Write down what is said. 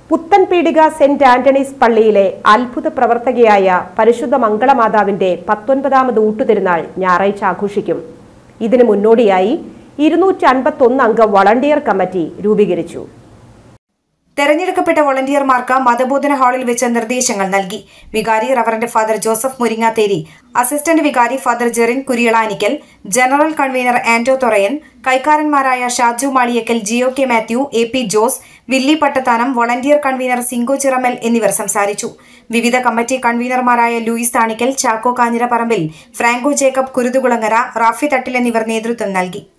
Puthenpeedika saint Antony's പള്ളിയിലെ അത്ഭുത പ്രവർത്തകയായ പരിശുദ്ധ മംഗളമാതാവിന്റെ പത്തൊൻപതാമത് ഊട്ടുതിരുനാൾ ഞായറാഴ്ച ആഘോഷിക്കും ഇതിനു മുന്നോടിയായി ഇരുന്നൂറ്റി അൻപത്തൊന്ന് അംഗ വളണ്ടിയർ കമ്മിറ്റി രൂപീകരിച്ചു തെരഞ്ഞെടുക്കപ്പെട്ട വോളണ്ടിയർമാർക്ക് മതബോധന ഹാളിൽ വെച്ച് നിർദ്ദേശങ്ങൾ നൽകി വികാരി reverend father Joseph Muringatheri assistant വികാരി father Jerin Kuriyalanickal general convener Anto Thorayan കൈക്കാരന്മാരായ Shaju Maliyakkal Jio K Mathew A P Jose Willy Pattathanam volunteer convener Singo Chiramal എന്നിവർ സംസാരിച്ചു വിവിധ കമ്മിറ്റി കൺവീനർമാരായ ലൂയിസ് താണിക്കൽ ചാക്കോ കാഞ്ഞിരപ്പറമ്പിൽ ഫ്രാങ്കോ ജേക്കബ് കുരുതുകുളങ്ങര റാഫി തട്ടിൽ എന്നിവർ നേതൃത്വം നൽകി